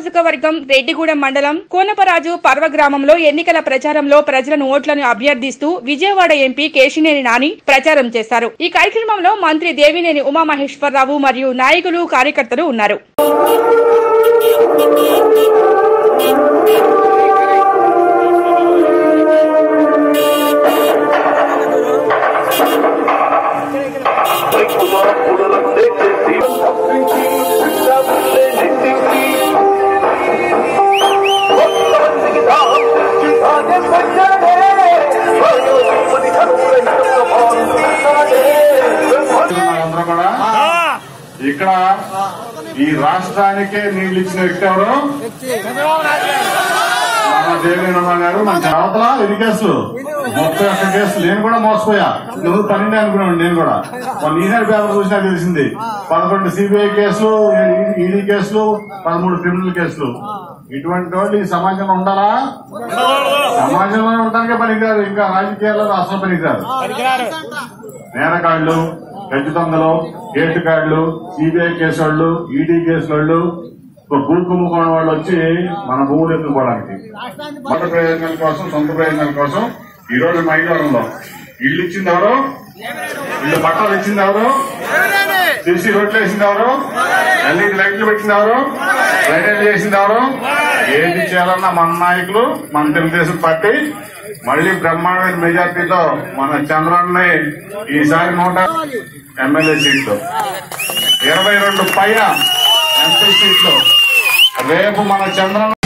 నియోజకవర్గం రెడ్డిగూడెం మండలం కోనపరాజు పర్వ గ్రామంలో ఎన్నికల ప్రచారంలో ప్రజలను ఓట్లను అభ్యర్థిస్తూ విజయవాడ ఎంపీ కేశినేని నాని ప్రచారం చేశారు ఈ కార్యక్రమంలో మంత్రి దేవినేని ఉమామహేశ్వరరావు మరియు నాయకులు కార్యకర్తలు ఉన్నారు అందరూ కూడా ఇక్కడ ఈ రాష్ట్రానికే నీళ్లు ఇచ్చిన వ్యక్తి ఎవరు మన దేవేంద్ర గారు మన అవతల ఎన్ని కేసులు ముప్పై ఒక్క కేసులు నేను కూడా మోసపోయా నువ్వు పన్నెండు అనుకున్నాను నేను కూడా మొన్న ఈనాడు పేపర్ చూసినా తెలిసింది పదకొండు సిబిఐ కేసులు ఈడీ కేసులు పదమూడు క్రిమినల్ కేసులు ఇటువంటి వాళ్ళు ఈ సమాజంలో ఉండాలా సమాజంలో ఉండడానికే పనికిరారు ఇంకా రాజకీయాల్లో అసలు పనికిరారు నేరగాళ్లు గజ్జి దొంగలు గేటుగాళ్లు సిబిఐ కేసు వాళ్ళు ఈడీ కేసు వాళ్ళు భూ కుంభకోణం వాళ్ళు వచ్చి మన భూములు ఎత్తుకోవడానికి మత ప్రయోజనాల కోసం సొంత ప్రయోజనాల కోసం ఈ రోజు మైదానంలో ఇల్లు ఇచ్చింది ఎవరు ఇల్లు పట్టాలు ఇచ్చింది ఎవరు సీసీ రోడ్లు వేసింది ఎవరు ఎల్ఈడి లైట్లు పెట్టింది ఎవరు డ్రైనేజ్ చేసింది ఎవరు ఏది చేయాలన్నా మన నాయకులు మన తెలుగుదేశం పార్టీ మళ్ళీ బ్రహ్మాండమైన మెజార్టీతో మన చంద్రాన్ని ఈసారి నూట ఎమ్మెల్యే సీట్లు ఇరవై రెండు పైన ఎంపీ సీట్లు రేపు మన చంద్రన్న